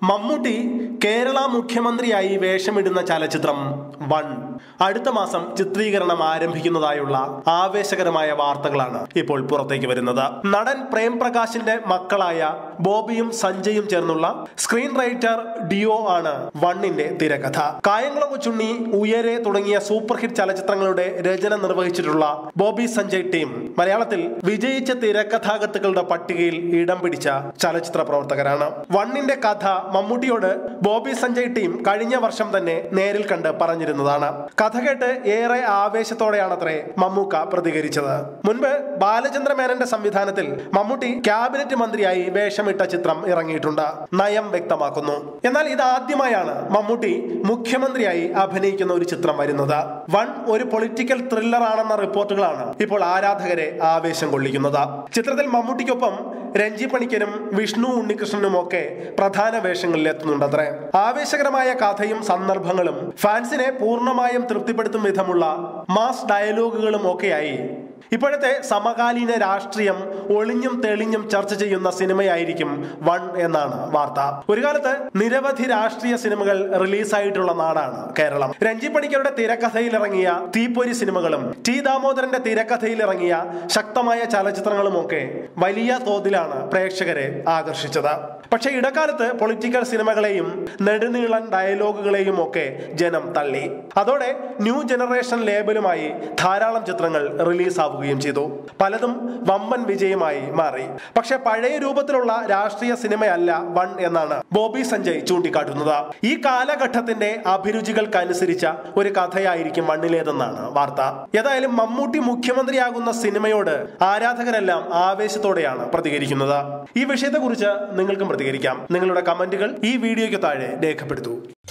മമ്മൂട്ടി കേരള മുഖ്യമന്ത്രിയായി വേഷമിടുന്ന ചലച്ചിത്രം വൺ അടുത്ത മാസം ചിത്രീകരണം ആരംഭിക്കുന്നതായുള്ള ആവേശകരമായ വാർത്തകളാണ് ഇപ്പോൾ പുറത്തേക്ക് വരുന്നത് നടൻ പ്രേം പ്രകാശിന്റെ മക്കളായ ബോബിയും സഞ്ജയും ചേർന്നുള്ള സ്ക്രീൻ റൈറ്റർ ഡിയോ ആണ് വണ്ണിന്റെ തിരക്കഥ കായംകുളം കൊച്ചുണ്ണി ഉയരെ തുടങ്ങിയ സൂപ്പർ ഹിറ്റ് ചലച്ചിത്രങ്ങളുടെ രചന നിർവഹിച്ചിട്ടുള്ള ബോബി സഞ്ജയ് ടീം മലയാളത്തിൽ വിജയിച്ച തിരക്കഥാകൃത്തുക്കളുടെ പട്ടികയിൽ ഇടം പിടിച്ച ചലച്ചിത്ര പ്രവർത്തകരാണ് വണ്ണിന്റെ കഥ മമ്മൂട്ടിയോട് ബോബി സഞ്ജയ് ടീം കഴിഞ്ഞ വർഷം തന്നെ നേരിൽ കണ്ട് പറഞ്ഞിരുന്നതാണ് കഥ കേട്ട് ഏറെ ആവേശത്തോടെയാണത്രേ മമ്മൂക്ക പ്രതികരിച്ചത് മുൻപ് ബാലചന്ദ്ര മേനന്റെ സംവിധാനത്തിൽ മമ്മൂട്ടി ക്യാബിനറ്റ് മന്ത്രിയായി വേഷമിട്ട ചിത്രം ഇറങ്ങിയിട്ടുണ്ട് നയം വ്യക്തമാക്കുന്നു എന്നാൽ ഇതാദ്യമായാണ് മമ്മൂട്ടി മുഖ്യമന്ത്രിയായി അഭിനയിക്കുന്ന ഒരു ചിത്രം വരുന്നത് വൺ ഒരു പൊളിറ്റിക്കൽ ത്രില്ലർ ആണെന്ന റിപ്പോർട്ടുകളാണ് ഇപ്പോൾ ആരാധകരെ ആവേശം കൊള്ളിക്കുന്നത് ചിത്രത്തിൽ മമ്മൂട്ടിക്കൊപ്പം രഞ്ജി പണിക്കരും വിഷ്ണു ഉണ്ണികൃഷ്ണനും ഒക്കെ പ്രധാന വേഷങ്ങളിൽ എത്തുന്നുണ്ടത്രേ ആവേശകരമായ കഥയും സന്ദർഭങ്ങളും ഫാൻസിനെ പൂർണ്ണമായും തൃപ്തിപ്പെടുത്തും വിധമുള്ള മാസ് ഡയലോഗുകളും ഒക്കെയായി ഇപ്പോഴത്തെ സമകാലീന രാഷ്ട്രീയം ഒളിഞ്ഞും തെളിഞ്ഞും ചർച്ച ചെയ്യുന്ന സിനിമയായിരിക്കും വൺ എന്നാണ് വാർത്ത ഒരു കാലത്ത് നിരവധി രാഷ്ട്രീയ സിനിമകൾ റിലീസായിട്ടുള്ള നാടാണ് കേരളം രഞ്ജി പണിക്കരുടെ തിരക്കഥയിൽ ഇറങ്ങിയ തീപ്പൊരി സിനിമകളും ടി ദാമോദരന്റെ തിരക്കഥയിൽ ഇറങ്ങിയ ശക്തമായ ചലച്ചിത്രങ്ങളും ഒക്കെ വലിയ തോതിലാണ് പ്രേക്ഷകരെ ആകർഷിച്ചത് പക്ഷെ ഇടക്കാലത്ത് പൊളിറ്റിക്കൽ സിനിമകളെയും നെടുനീളൻ ഡയലോഗുകളെയും ഒക്കെ ജനം തള്ളി അതോടെ ന്യൂ ജനറേഷൻ ലേബലുമായി ധാരാളം ചിത്രങ്ങൾ റിലീസാവുകയും ചെയ്തു പലതും വമ്പൻ വിജയമായി മാറി പക്ഷെ പഴയ രൂപത്തിലുള്ള രാഷ്ട്രീയ സിനിമയല്ല വൺ എന്നാണ് ബോബി സഞ്ജയ് ചൂണ്ടിക്കാട്ടുന്നത് ഈ കാലഘട്ടത്തിന്റെ അഭിരുചികൾക്കനുസരിച്ച ഒരു കഥയായിരിക്കും വണ്ണിലേതെന്നാണ് വാർത്ത ഏതായാലും മമ്മൂട്ടി മുഖ്യമന്ത്രിയാകുന്ന സിനിമയോട് ആരാധകരെല്ലാം ആവേശത്തോടെയാണ് പ്രതികരിക്കുന്നത് ഈ വിഷയത്തെക്കുറിച്ച് നിങ്ങൾക്കും പ്രതികരിക്കാം നിങ്ങളുടെ കമന്റുകൾ ഈ വീഡിയോയ്ക്ക് താഴെ രേഖപ്പെടുത്തൂ